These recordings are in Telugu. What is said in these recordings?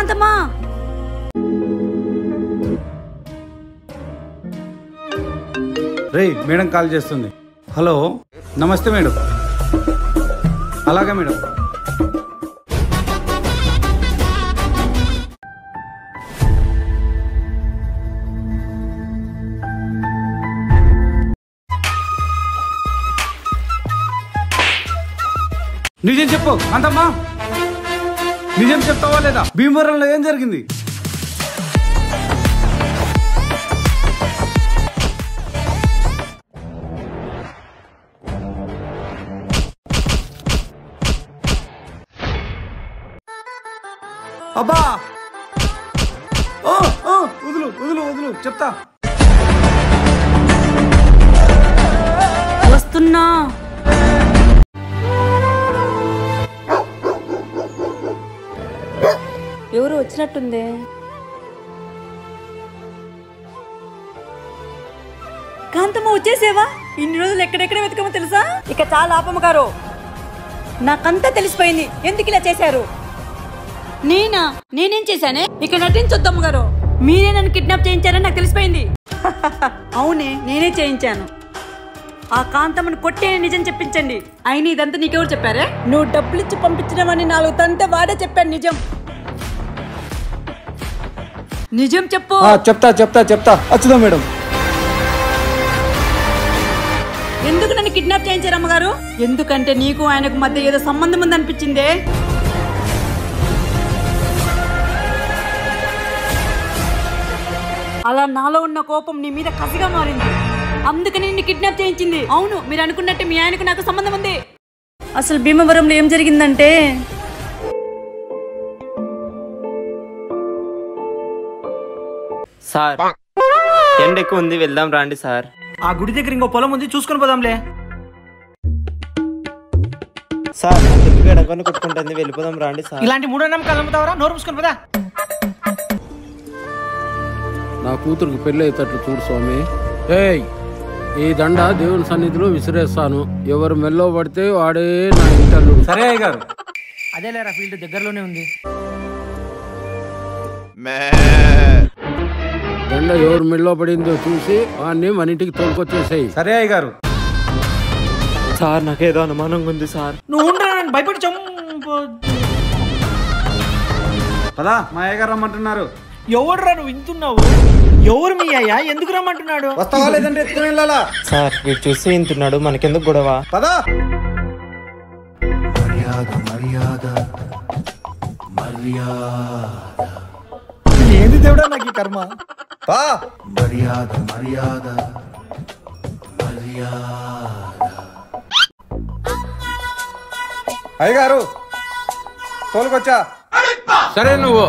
కాంతమ్మా రే మేడం కాల్ చేస్తుంది హలో నమస్తే మేడం అలాగే మేడం నిజం చెప్పు అంతమ్మా నిజం చెప్తావా లేదా భీమవరంలో ఏం జరిగింది అబ్బా ఓ, ఓ, వదులు వదులు వదులు చెప్తా వస్తున్నా ఎవరు వచ్చినట్టుందే కాంతమ్మ వచ్చేసేవా ఇన్ని రోజులు ఎక్కడెక్కడ వెతకమో తెలుసా ఇక చాలా ఆపమ్మ గారు నాకంతా తెలిసిపోయింది ఎందుకు ఇలా చేశారు నేనా నేనేం చేశానే ఇక నటించొద్దమ్మ గారు మీరే నన్ను కిడ్నాప్ చేయించారని నాకు తెలిసిపోయింది అవునే నేనే చేయించాను ఆ కాంతమ్మను కొట్టే నిజం చెప్పించండి అయిన ఇదంతా నీకెవరు చెప్పారే నువ్వు డబ్బులు ఇచ్చి పంపించడమని నాలుగు తంటే వాడే చెప్పాడు నిజం నిజం చెప్పు ఆ, చెప్తా చెప్తా చెప్తా వచ్చుదా మేడం ఎందుకు నన్ను కిడ్నాప్ చేయించారు అమ్మగారు ఎందుకంటే నీకు ఆయనకు మధ్య ఏదో సంబంధం ఉందనిపించిందే అలా నాలో ఉన్న కోపం నీ మీద కసిగా మారింది అందుకని నిన్ను కిడ్నాప్ చేయించింది అవును మీరు అనుకున్నట్టు మీ ఆయనకు నాకు సంబంధం ఉంది అసలు భీమవరంలో ఏం జరిగిందంటే సార్ ఎండ ఎక్కువ ఉంది వెళ్దాం రాండి సార్ ఆ గుడి దగ్గర ఇంకో పొలం ఉంది చూసుకొని పోదాంలే సార్ నా తెలుగు ఎడకొని కొట్టుకుంటుంది వెళ్ళిపోదాం రాండి సార్ ఇలాంటి మూడో నమ్మకాలు నమ్ముతావరా నోరు మూసుకొని పోదా నా కూతురికి పెళ్ళి అయ్యేటట్లు చూడు స్వామి ఏయ్ ఈ దండ దేవుని సన్నిధిలో విసిరేస్తాను ఎవరు మెల్లో పడితే వాడే నా ఇంటర్లు సరే అయ్య గారు అదే లేరా ఫీల్డ్ దగ్గరలోనే ఉంది దండ ఎవరు మెల్లో పడిందో చూసి వాడిని మన ఇంటికి తోలుకొచ్చేసేయి సరే అయ్య గారు సార్ నాకేదో అనుమానంగా ఉంది సార్ నువ్వు ఉండరా నన్ను భయపడి చంపు పదా మా అయ్య గారు రమ్మంటున్నారు ఎవడురా నువ్వు ఇంతున్నావు ఎవరు మీ అయ్యా ఎందుకు రమ్మంటున్నాడు వస్తావా లేదంటే ఎత్తుకుని వెళ్ళాలా సార్ వీడు చూసి ఇంటున్నాడు మనకెందుకు గొడవ పదా ఏంది దేవుడా నాకు ఈ కర్మ పా అయ్య గారు తోలుకొచ్చా సరే నువ్వు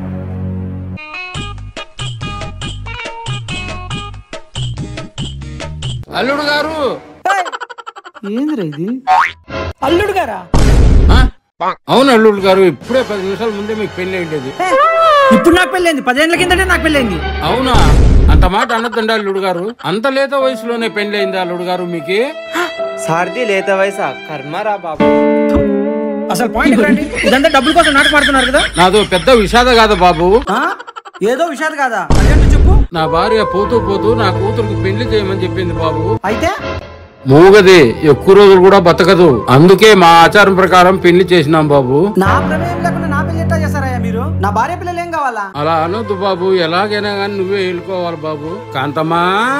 అల్లుడు గారు ఏందిరా ఇది అల్లుడు గారా ఆ? అవును అల్లుడు గారు ఇప్పుడే పది నిమిషాల ముందే మీకు పెళ్లి అయ్యేది ఇప్పుడు నాకు పెళ్ళైంది పదేళ్ల కిందటే నాకు పెళ్ళైంది అవునా అంత మాట అనొద్దండి అల్లుడు గారు అంత లేత వయసులోనే పెళ్లి అయింది అల్లుడు గారు మీకు సార్ది లేత వయసా కర్మరా బాబు అసలు పాయింట్ రండి ఇదంతా డబ్బుల కోసం నాటకం ఆడుతున్నారు కదా నాదో పెద్ద విషాద కాదు బాబు ఆ? ఏదో విషయాలు కాదా అదేంటో చెప్పు నా భార్య పోతూ పోతూ నా కూతురికి పెళ్లి చేయమని చెప్పింది బాబు అయితే మూగది ఎక్కువ రోజులు కూడా బతకదు అందుకే మా ఆచారం ప్రకారం పెళ్లి చేసినాం బాబు నా ప్రమేయం లేకుండా నా పెళ్లి ఎట్లా చేస్తారయ్యా మీరు నా భార్య పిల్లలు ఏం కావాలా అలా అనొద్దు బాబు ఎలాగైనా కానీ నువ్వే వెళ్ళుకోవాలి బాబు కాంతమ్మా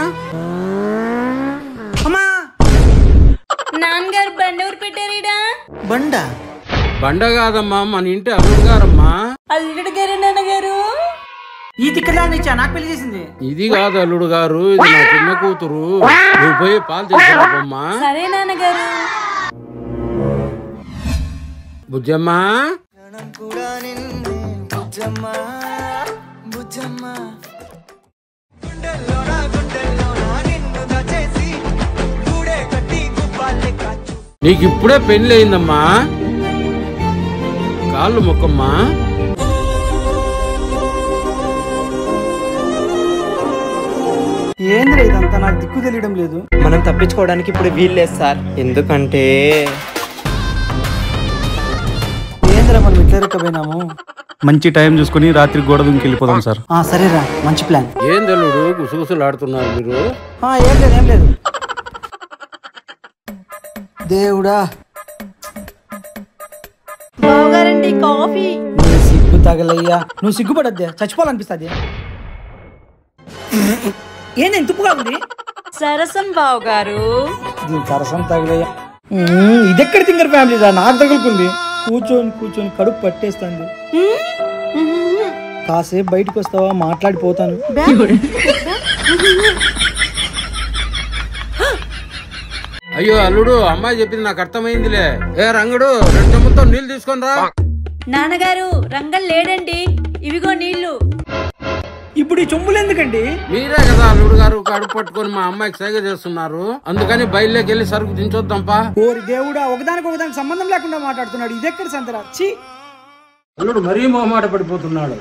అమ్మా నాన్నగారు బండి ఎవరు పెట్టారీడా బండ బండ కాదమ్మా మన ఇంటి అల్లుడు గారమ్మా అల్లుడు గారు నాన్నగారు ఈ తిక్కదాన్ని ఇచ్చా నాకు పెళ్లి చేసింది ఇది కాదు అల్లుడు గారు ఇది నా చిన్న కూతురు నువ్వు పోయి పాలు తీసుకురామ్మా సరే నాన్నగారు బుజ్జమ్మా నీకు ఇప్పుడే పెళ్లి అయిందమ్మా కాళ్ళు మొక్కమ్మా ఏంద్రా ఇదంతా నాకు దిక్కు తెలియడం లేదు మనం తప్పించుకోవడానికి ఇప్పుడు వీల్లేదు సార్ ఎందుకంటే ఏంద్రా మనం ఇట్లా రెక్కపోయినాము మంచి టైం చూసుకుని రాత్రి గోడ దుంకి వెళ్ళిపోదాం సార్ ఆ, సరేరా మంచి ప్లాన్ ఏం తెలుడు గుసగుసలాడుతున్నారు మీరు ఆ, ఏం లేదు ఏం లేదు దేవుడా బావగారండి కాఫీ నీ సిగ్గు తగలయ్యా నువ్వు సిగ్గుపడద్దే చచ్చిపోవాలనిపిస్తుంది ఏంది ఎంత ఉప్పుగా ఉంది సరసం బావగారు దీని సరసం తగిలయ్యా ఇది ఎక్కడ తింగర్ ఫ్యామిలీ రా నాకు తగులుకుంది కూర్చొని కూర్చొని కడుపు పట్టేస్తుంది కాసేపు బయటకు వస్తావా మాట్లాడిపోతాను అయ్యో అల్లుడు అమ్మాయి చెప్పింది నాకు అర్థమైందిలే ఏ రంగడు రెండు చెమ్మతో నీళ్ళు తీసుకొని రా నాన్నగారు రంగం లేడండి ఇవిగో నీళ్లు ఇప్పుడు ఈ చొమ్ములు ఎందుకండి మీరే కదా అల్లుడు గారు కడుపు పట్టుకొని మా అమ్మాయికి సైగ చేస్తున్నారు అందుకని బయలుకి వెళ్ళి సరుకు దించొద్దాంపా ఓరి దేవుడా ఒకదానికి ఒకదానికి సంబంధం లేకుండా మాట్లాడుతున్నాడు ఇది ఎక్కడ సంతరా ఛీ అల్లుడు మరీ మొహమాట పడిపోతున్నాడు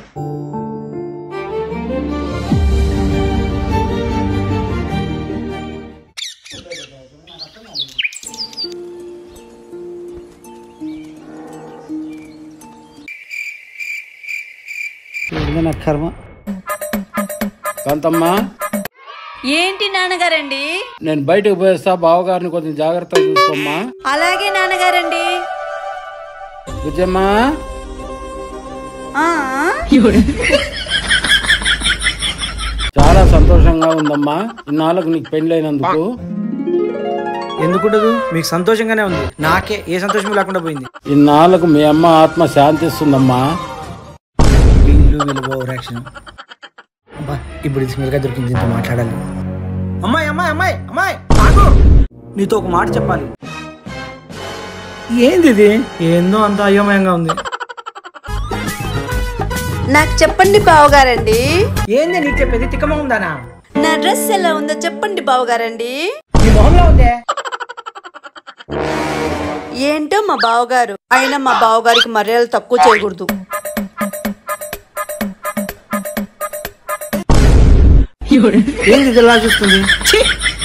ఏందో నా కర్మ కాంతమ్మా ఏంటి నాన్నగారండి నేను బయటకు పోయేస్తా బావగారిని కొంచెం జాగ్రత్తగా చూసుకోమ్మా అలాగే నాన్నగారండి బుజ్జమ్మా ఆ చాలా సంతోషంగా ఉందమ్మా ఇన్నాళ్ళకు నీకు పెళ్ళైనందుకు ఎందుకుండదు మీకు సంతోషంగానే ఉంది నాకే ఏ సంతోషం లేకుండా పోయింది ఇన్నాళ్ళకు మీ అమ్మ ఆత్మ శాంతిస్తుందమ్మా వీళ్ళు వీళ్ళు ఓవర్ యాక్షన్ అబ్బా ఇప్పుడు ఇది స్మెల్గా దొరికింది దీంతో మాట్లాడాలి అమ్మాయి అమ్మాయి అమ్మాయి అమ్మాయి ఆగు నీతో ఒక మాట చెప్పాలి ఏంది ఇది ఏందో అంత అయోమయంగా ఉంది నాకు చెప్పండి బావగారండి ఏంది నీకు చెప్పేది తిక్కమ ఉందానా నా డ్రెస్ ఎలా ఉందో చెప్పండి బావగారండి నీ మొహంలో ఉందే ఏంటో మా బావగారు అయినా మా బావగారికి మర్యాదలు తక్కువ చేయకూడదు ఏంది ఇది ఇలా చూస్తుంది ఛీ!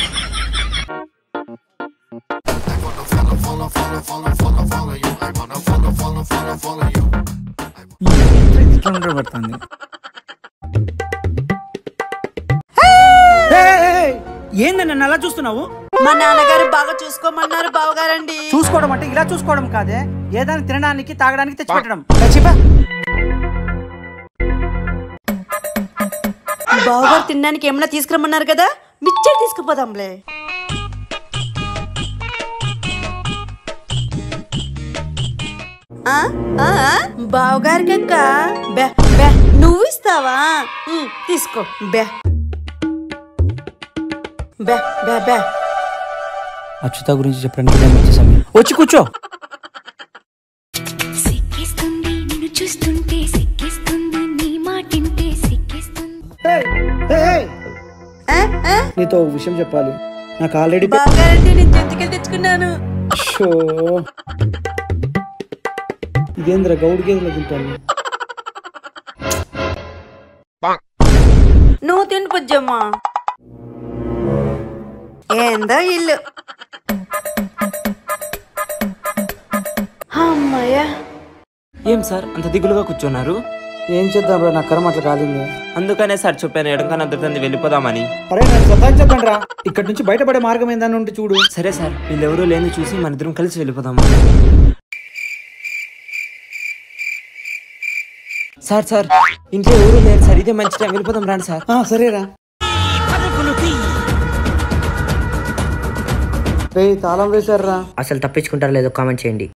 ఈ యంత్రం ఇది ఇట్లా ఉండబడుతుంది. ఏయ్, ఏయ్, ఏయ్, ఏంది నన్ను అలా చూస్తున్నావు మా నాన్నగారు బాగా చూసుకోమన్నారు బావగారండి చూసుకోవడం అంటే ఇలా చూసుకోవడం కాదే ఏదైనా తినడానికి తాగడానికి తెచ్చిపెట్టడం చెప్పా బావగారు తినడానికి ఏమన్నా తీసుకురమ్మన్నారు కదా మిక్చర్ తీసుకుపోదాంలే ఆ? ఆ? బావగారికి అక్క బే బే నువ్వు ఇస్తావా ఉమ్, తీసుకో బే బే బే బే అచ్యుత గురించి చెప్పడానికి ఇదే మంచి సమయం వచ్చి కూర్చో సిక్కిస్తుంది నిన్ను చూస్తుంటే సిక్కిస్తుంది నీ మాటింటే సిక్కిస్తుంది ఏయ్, ఏయ్, ఏయ్. ఆ? ఆ? నీతో ఒక విషయం చెప్పాలి నాకు ఆల్రెడీ బావగారండి నేను జంతికలు తెచ్చుకున్నాను షో ఇదేంద్ర గౌడు గేదెలు తింటాను నువ్వు తిను పుజ్జమ్మా ఏందో ఇల్లు అమ్మయ్యా ఏం సార్ అంత దిగులుగా కూర్చున్నారు ఏం చేద్దాం రా నా కర్మ అట్లా కాలింది అందుకనే సార్ చెప్పాను ఎడంకన అద్దరుతుంది వెళ్ళిపోదామని అరే నన్ను సతాయించద్దండి రా ఇక్కడ నుంచి బయటపడే మార్గం ఏందని ఉంటే చూడు సరే సార్ వీళ్ళెవరూ లేని చూసి మన ఇద్దరం కలిసి వెళ్ళిపోదాము సార్ సార్ ఇంట్లో ఎవరు లేరు సార్ ఇదే మంచి టైం వెళ్ళిపోదాం రండి సార్ ఆ, సరేరా రే తాళం వేశారా అసలు తప్పించుకుంటారో లేదో కామెంట్ చేయండి